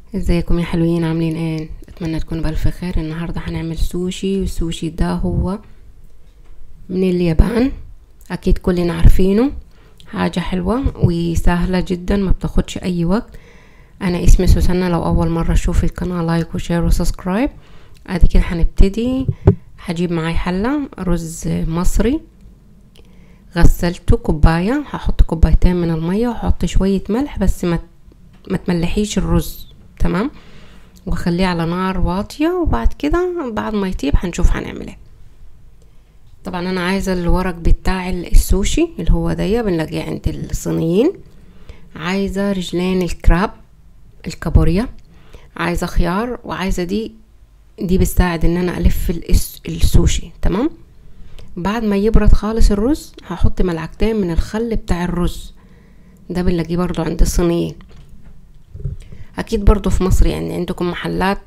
ازيكم يا حلوين عاملين ايه اتمنى تكونوا بألف خير النهاردة هنعمل سوشي والسوشي ده هو من اليابان اكيد كلنا عارفينه حاجة حلوة وسهلة جدا ما بتاخدش اي وقت انا اسمي سوسنة لو اول مرة تشوف القناة لايك وشير وسبسكرايب ادي كده هنبتدي هجيب معاي حلة رز مصري غسلته كوباية هحط كوبايتين من المية وهحط شوية ملح بس ما ما تملحيش الرز تمام واخليه على نار واطية وبعد كده بعد ما يطيب هنشوف هنعمل ايه طبعا انا عايزة الورق بتاع السوشي اللي هو ده بنلاقيه عند الصينيين عايزة رجلين الكراب الكابوريا عايزة خيار وعايزة دي دي بتساعد ان انا الف السوشي تمام بعد ما يبرد خالص الرز هحط ملعقتين من الخل بتاع الرز ده بنلاقيه برضو عند الصينيين اكيد برضو في مصر يعني عندكم محلات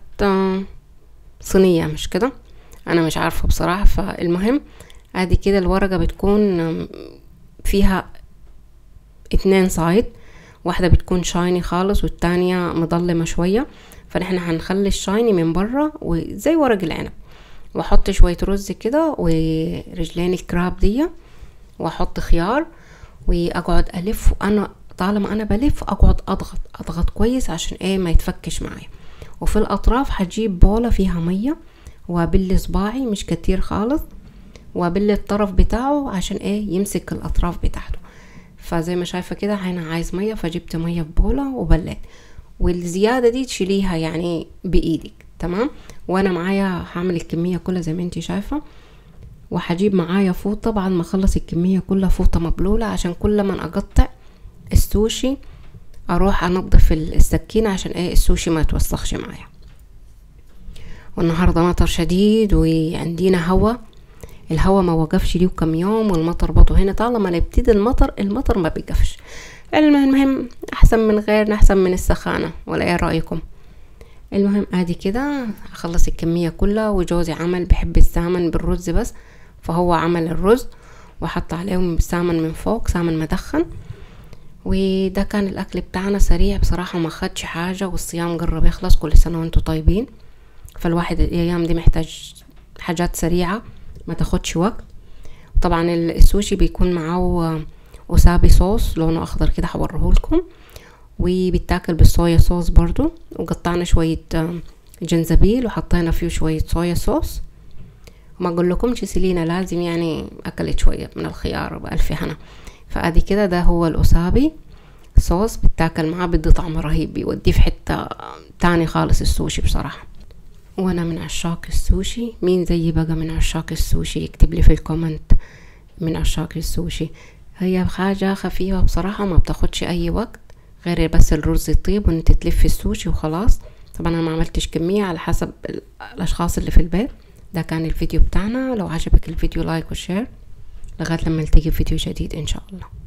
صينية مش كده انا مش عارفة بصراحة فالمهم ادي كده الورقة بتكون فيها اتنين سايد واحدة بتكون شايني خالص والتانية مظلمة شوية فنحن هنخلي الشايني من برا وزي ورق العنب واحط شوية رز كده ورجلين الكراب دي واحط خيار واقعد الف وانا طالما انا بلف اقعد اضغط اضغط كويس عشان ايه ما يتفكش معايا وفي الاطراف هجيب بولة فيها مية وابل صباعي مش كتير خالص وابل الطرف بتاعه عشان ايه يمسك الاطراف بتاعته فزي ما شايفة كده هنا عايز مية فجبت مية في بولة وبليت والزيادة دي تشيليها يعني بايدك تمام وانا معايا هعمل الكمية كلها زي ما انتي شايفة وهجيب معايا فوطة بعد ما اخلص الكمية كلها فوطة مبلولة عشان كل ما اقطع السوشي اروح انضف السكينة عشان ايه السوشي ما يتوسخش معايا والنهاردة مطر شديد وعندنا هوا الهوا ما وقفش ليه كم يوم والمطر برضه هنا طالما نبتدي المطر المطر ما بيقفش المهم احسن من غيرنا احسن من السخانة ولا ايه رأيكم المهم ادي كده اخلص الكمية كلها وجوزي عمل بحب السامن بالرز بس فهو عمل الرز وحط عليهم سامن من فوق سامن مدخن وده كان الاكل بتاعنا سريع بصراحة ما خدش حاجة والصيام قرب يخلص كل سنة وانتم طيبين فالواحد الايام دي محتاج حاجات سريعة ما تاخدش وقت طبعا السوشي بيكون معاه وسابي صوص لونه اخضر كده هوريهولكم وبيتاكل بالصويا صوص برضو وقطعنا شوية جنزبيل وحطينا فيه شوية صويا صوص ما اقول لكمش سيلينا لازم يعني اكلت شوية من الخيار بألف هنا فادي كده ده هو الاسابي صوص بتاكل معاه بدي طعم رهيب بيوديه في حتة تاني خالص السوشي بصراحة وانا من عشاق السوشي مين زيي بقى من عشاق السوشي يكتب لي في الكومنت من عشاق السوشي هي حاجة خفيفة بصراحة ما بتاخدش اي وقت غير بس الرز يطيب وانت تلفي السوشي وخلاص طبعا انا ما عملتش كمية على حسب الاشخاص اللي في البيت ده كان الفيديو بتاعنا لو عجبك الفيديو لايك وشير لغاية لما نلتقي في فيديو جديد ان شاء الله